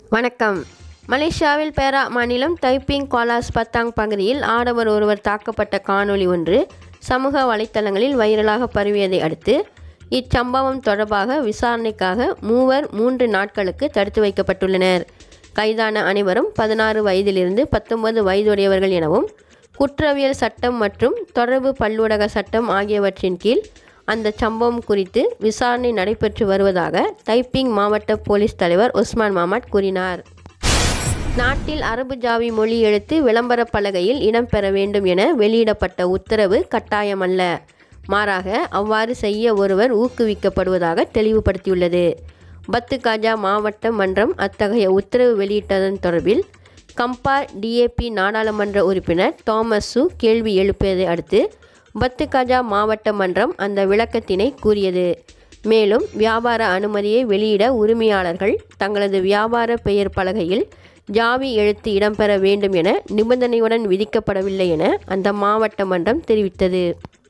வணக்கம் மலேசியாவில் பேரா மாநிலம் தைப்பிங் குவாலாஸ் பத்தாங் பகுதியில் ஆடவர் ஒருவர் தாக்கப்பட்ட காணொளி ஒன்று சமூக வலைத்தளங்களில் வைரலாக பரவியதை அடுத்து இச்சம்பவம் தொடர்பாக விசாரணைக்காக மூவர் மூன்று நாட்களுக்கு தடுத்து வைக்கப்பட்டுள்ளனர் கைதான அனைவரும் பதினாறு வயதிலிருந்து பத்தொன்பது வயதுடையவர்கள் எனவும் குற்றவியல் சட்டம் மற்றும் தொடர்பு பல்லூடக சட்டம் ஆகியவற்றின் கீழ் அந்த சம்பவம் குறித்து விசாரணை நடைபெற்று வருவதாக தைப்பிங் மாவட்ட போலீஸ் தலைவர் உஸ்மான் மாமட் கூறினார் நாட்டில் அரபு ஜாவி மொழி எழுத்து விளம்பரப் பலகையில் இடம்பெற வேண்டும் என வெளியிடப்பட்ட உத்தரவு கட்டாயமல்ல மாறாக அவ்வாறு செய்ய ஒருவர் ஊக்குவிக்கப்படுவதாக தெளிவுபடுத்தியுள்ளது பத்து காஜா மாவட்ட மன்றம் அத்தகைய உத்தரவு வெளியிட்டதன் தொடர்பில் கம்பார் டிஏபி நாடாளுமன்ற உறுப்பினர் தாமஸ் சு கேள்வி எழுப்பியதை அடுத்து பத்து கஜா மாவட்ட மன்றம் அந்த விளக்கத்தினை கூறியது மேலும் வியாபார அனுமதியை வெளியிட உரிமையாளர்கள் தங்களது வியாபார பெயர் பலகையில் ஜாவி எழுத்து இடம்பெற வேண்டும் என நிபந்தனையுடன் விதிக்கப்படவில்லை என அந்த மாவட்ட மன்றம் தெரிவித்தது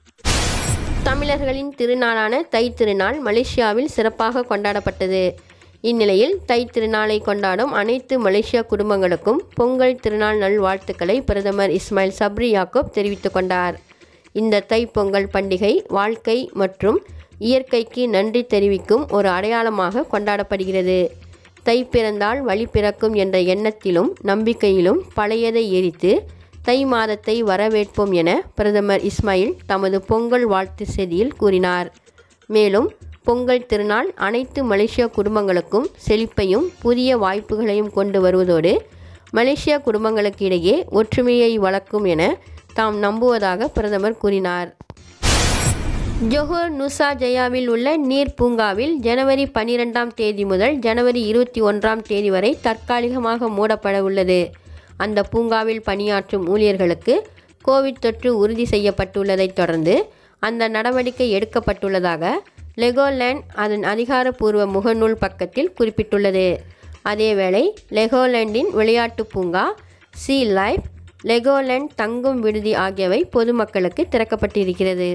தமிழர்களின் திருநாளான தை திருநாள் மலேசியாவில் சிறப்பாக கொண்டாடப்பட்டது இந்நிலையில் தை திருநாளை கொண்டாடும் அனைத்து மலேசிய குடும்பங்களுக்கும் பொங்கல் திருநாள் நல்வாழ்த்துக்களை பிரதமர் இஸ்மாயில் சப்ரி யாக்கூப் தெரிவித்துக் கொண்டார் இந்த தைப்பொங்கல் பண்டிகை வாழ்க்கை மற்றும் இயற்கைக்கு நன்றி தெரிவிக்கும் ஒரு அடையாளமாக கொண்டாடப்படுகிறது தை பிறந்தால் வழி பிறக்கும் என்ற எண்ணத்திலும் நம்பிக்கையிலும் பழையதை எரித்து தை மாதத்தை வரவேற்போம் என பிரதமர் இஸ்மாயில் தமது பொங்கல் வாழ்த்து செய்தியில் கூறினார் மேலும் பொங்கல் திருநாள் அனைத்து மலேசிய குடும்பங்களுக்கும் செழிப்பையும் புதிய வாய்ப்புகளையும் கொண்டு வருவதோடு மலேசிய குடும்பங்களுக்கு இடையே ஒற்றுமையை வளர்க்கும் என தாம் நம்புவதாக பிரதமர் கூறினார் ஜொஹோர் நுசா ஜயாவில் உள்ள நீர் பூங்காவில் ஜனவரி பனிரெண்டாம் தேதி முதல் ஜனவரி இருபத்தி ஒன்றாம் தேதி வரை தற்காலிகமாக மூடப்பட உள்ளது அந்த பூங்காவில் பணியாற்றும் ஊழியர்களுக்கு கோவிட் தொற்று உறுதி செய்யப்பட்டுள்ளதைத் தொடர்ந்து அந்த நடவடிக்கை எடுக்கப்பட்டுள்ளதாக லெகோலேண்ட் அதன் அதிகாரப்பூர்வ முகநூல் பக்கத்தில் குறிப்பிட்டுள்ளது அதேவேளை லெகோலேண்டின் விளையாட்டு பூங்கா சி லைஃப் லெகோலேண்ட் தங்கும் விடுதி ஆகியவை பொதுமக்களுக்கு திறக்கப்பட்டிருக்கிறது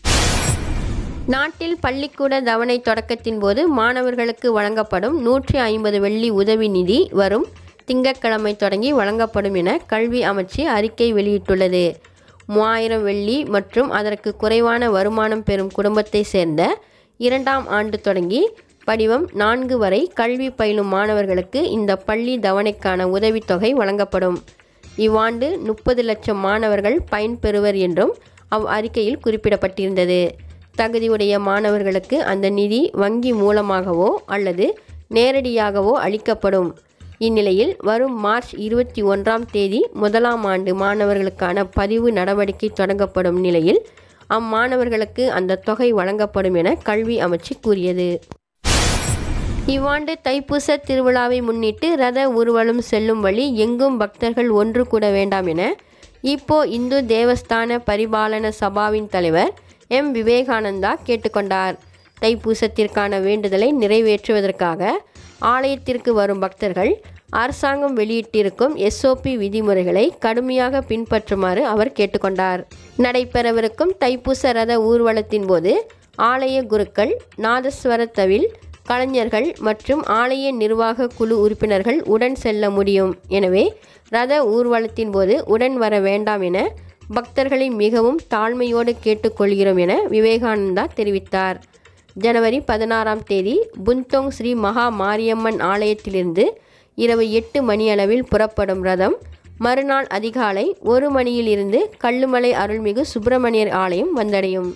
நாட்டில் பள்ளிக்கூட தவணை தொடக்கத்தின் போது மாணவர்களுக்கு வழங்கப்படும் நூற்றி ஐம்பது வெள்ளி உதவி நிதி வரும் திங்கட்கிழமை தொடங்கி வழங்கப்படும் என கல்வி அமைச்சு அறிக்கை வெளியிட்டுள்ளது மூவாயிரம் வெள்ளி மற்றும் அதற்கு குறைவான வருமானம் பெறும் குடும்பத்தை சேர்ந்த இரண்டாம் ஆண்டு தொடங்கி படிவம் நான்கு வரை கல்வி பயிலும் மாணவர்களுக்கு இந்த பள்ளி தவணைக்கான உதவித்தொகை வழங்கப்படும் இவ்வாண்டு முப்பது லட்சம் மாணவர்கள் பயன்பெறுவர் என்றும் அவ் அறிக்கையில் குறிப்பிடப்பட்டிருந்தது தகுதியுடைய மாணவர்களுக்கு அந்த நிதி வங்கி மூலமாகவோ அல்லது நேரடியாகவோ அளிக்கப்படும் இந்நிலையில் வரும் மார்ச் இருபத்தி ஒன்றாம் தேதி முதலாம் ஆண்டு மாணவர்களுக்கான பதிவு நடவடிக்கை தொடங்கப்படும் நிலையில் அம்மாணவர்களுக்கு அந்த தொகை வழங்கப்படும் என கல்வி அமைச்சு கூறியது இவ்வாண்டு தைப்பூச திருவிழாவை முன்னிட்டு ரத ஊர்வலம் செல்லும் வழி எங்கும் பக்தர்கள் ஒன்று கூட வேண்டாம் என இப்போ இந்து தேவஸ்தான பரிபாலன சபாவின் தலைவர் எம் விவேகானந்தா கேட்டுக்கொண்டார் தைப்பூசத்திற்கான வேண்டுதலை நிறைவேற்றுவதற்காக ஆலயத்திற்கு வரும் பக்தர்கள் அரசாங்கம் வெளியிட்டிருக்கும் எஸ்ஓபி விதிமுறைகளை கடுமையாக பின்பற்றுமாறு அவர் கேட்டுக்கொண்டார் நடைபெறவிருக்கும் தைப்பூச ரத ஊர்வலத்தின் போது ஆலய குருக்கள் நாதஸ்வர தவில் கலைஞர்கள் மற்றும் ஆலய நிர்வாக குழு உறுப்பினர்கள் உடன் செல்ல முடியும் எனவே ரத ஊர்வலத்தின் போது உடன் வர வேண்டாம் என பக்தர்களை மிகவும் தாழ்மையோடு கேட்டுக்கொள்கிறோம் என விவேகானந்தா தெரிவித்தார் ஜனவரி பதினாறாம் தேதி புந்தோங் ஸ்ரீ மகா மாரியம்மன் ஆலயத்திலிருந்து இரவு எட்டு மணியளவில் புறப்படும் ரதம் மறுநாள் அதிகாலை ஒரு மணியிலிருந்து கல்லுமலை அருள்மிகு சுப்பிரமணியர் ஆலயம் வந்தடையும்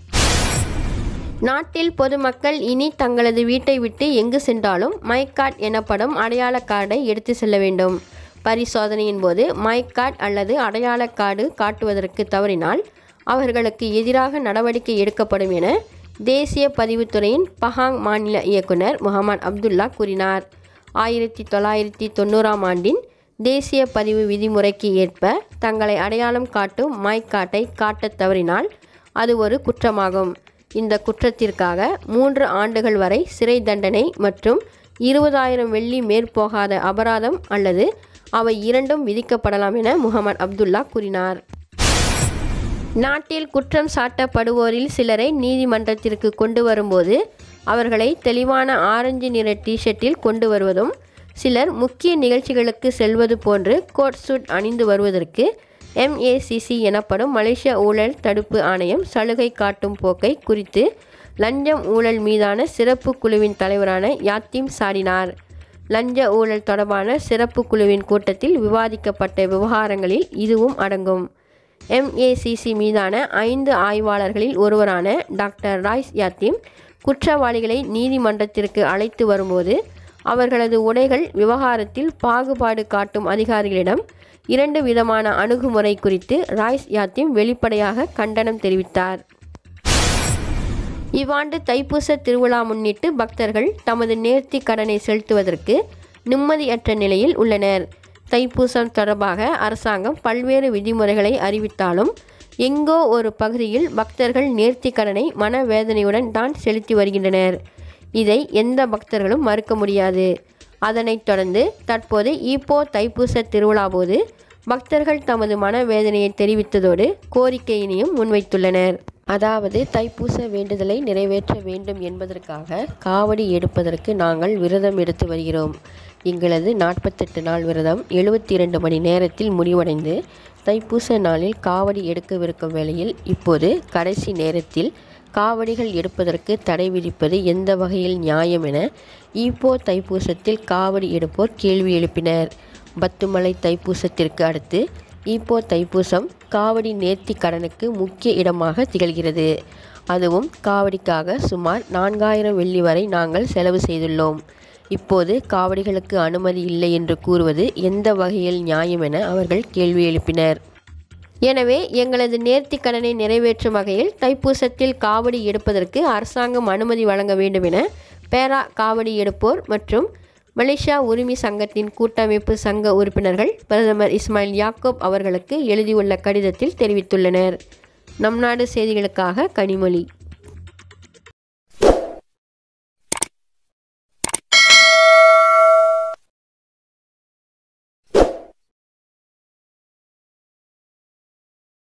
நாட்டில் பொதுமக்கள் இனி தங்களது வீட்டை விட்டு எங்கு சென்றாலும் மைக்கார்ட் எனப்படும் அடையாள கார்டை எடுத்து செல்ல வேண்டும் பரிசோதனையின் போது மைக்கார்ட் அல்லது அடையாள கார்டு காட்டுவதற்கு தவறினால் அவர்களுக்கு எதிராக நடவடிக்கை எடுக்கப்படும் என தேசிய பதிவுத்துறையின் பஹாங் மாநில இயக்குனர் முகமது அப்துல்லா கூறினார் ஆயிரத்தி தொள்ளாயிரத்தி தொண்ணூறாம் ஆண்டின் தேசிய பதிவு விதிமுறைக்கு ஏற்ப தங்களை அடையாளம் காட்டும் மைக்காட்டை காட்டத் தவறினால் அது ஒரு குற்றமாகும் இந்த குற்றத்திற்காக மூன்று ஆண்டுகள் வரை சிறை தண்டனை மற்றும் இருபதாயிரம் வெள்ளி மேற்போகாத அபராதம் அல்லது அவை இரண்டும் விதிக்கப்படலாம் என முகமது அப்துல்லா கூறினார் நாட்டில் குற்றம் சாட்டப்படுவோரில் சிலரை நீதிமன்றத்திற்கு கொண்டு வரும்போது அவர்களை தெளிவான ஆரஞ்சு நிற டிஷர்ட்டில் கொண்டு வருவதும் சிலர் முக்கிய நிகழ்ச்சிகளுக்கு செல்வது போன்று கோட் சூட் அணிந்து வருவதற்கு எம்ஏசிசி எனப்படும் மலேசிய ஊழல் தடுப்பு ஆணையம் சலுகை காட்டும் போக்கை குறித்து லஞ்சம் ஊழல் மீதான சிறப்பு குழுவின் தலைவரான யாத்தீம் சாடினார் லஞ்ச ஊழல் தொடர்பான சிறப்பு குழுவின் கூட்டத்தில் விவாதிக்கப்பட்ட விவகாரங்களில் இதுவும் அடங்கும் எம்ஏசிசி மீதான ஐந்து ஆய்வாளர்களில் ஒருவரான டாக்டர் ராய்ஸ் யாத்தீம் குற்றவாளிகளை நீதிமன்றத்திற்கு அழைத்து வரும்போது அவர்களது உடைகள் விவகாரத்தில் பாகுபாடு காட்டும் அதிகாரிகளிடம் இரண்டு விதமான அணுகுமுறை குறித்து ராய்ஸ் யாத்தீம் வெளிப்படையாக கண்டனம் தெரிவித்தார் இவ்வாண்டு தைப்பூச திருவிழா முன்னிட்டு பக்தர்கள் தமது நேர்த்தி கடனை செலுத்துவதற்கு நிம்மதியற்ற நிலையில் உள்ளனர் தைப்பூசம் தொடர்பாக அரசாங்கம் பல்வேறு விதிமுறைகளை அறிவித்தாலும் எங்கோ ஒரு பகுதியில் பக்தர்கள் நேர்த்தி கடனை மனவேதனையுடன் தான் செலுத்தி வருகின்றனர் இதை எந்த பக்தர்களும் மறுக்க முடியாது அதனைத் தொடர்ந்து தற்போது ஈப்போ தைப்பூச திருவிழா போது பக்தர்கள் தமது மனவேதனையை தெரிவித்ததோடு கோரிக்கையினையும் முன்வைத்துள்ளனர் அதாவது தைப்பூச வேண்டுதலை நிறைவேற்ற வேண்டும் என்பதற்காக காவடி எடுப்பதற்கு நாங்கள் விரதம் எடுத்து வருகிறோம் எங்களது நாற்பத்தெட்டு நாள் விரதம் எழுபத்தி இரண்டு மணி நேரத்தில் முடிவடைந்து தைப்பூச நாளில் காவடி எடுக்கவிருக்கும் வேளையில் இப்போது கடைசி நேரத்தில் காவடிகள் எடுப்பதற்கு தடை விதிப்பது எந்த வகையில் நியாயம் என ஈப்போ தைப்பூசத்தில் காவடி எடுப்போர் கேள்வி எழுப்பினர் பத்துமலை தைப்பூசத்திற்கு அடுத்து ஈப்போ தைப்பூசம் காவடி நேர்த்தி கடனுக்கு முக்கிய இடமாக திகழ்கிறது அதுவும் காவடிக்காக சுமார் நான்காயிரம் வெள்ளி வரை நாங்கள் செலவு செய்துள்ளோம் இப்போது காவடிகளுக்கு அனுமதி இல்லை என்று கூறுவது எந்த வகையில் நியாயம் என அவர்கள் கேள்வி எழுப்பினர் எனவே எங்களது நேர்த்தி கடனை நிறைவேற்றும் வகையில் தைப்பூசத்தில் காவடி எடுப்பதற்கு அரசாங்கம் அனுமதி வழங்க வேண்டும் என பேரா காவடி எடுப்போர் மற்றும் மலேசியா உரிமை சங்கத்தின் கூட்டமைப்பு சங்க உறுப்பினர்கள் பிரதமர் இஸ்மாயில் யாக்கோப் அவர்களுக்கு எழுதியுள்ள கடிதத்தில் தெரிவித்துள்ளனர் நம் நாடு செய்திகளுக்காக கனிமொழி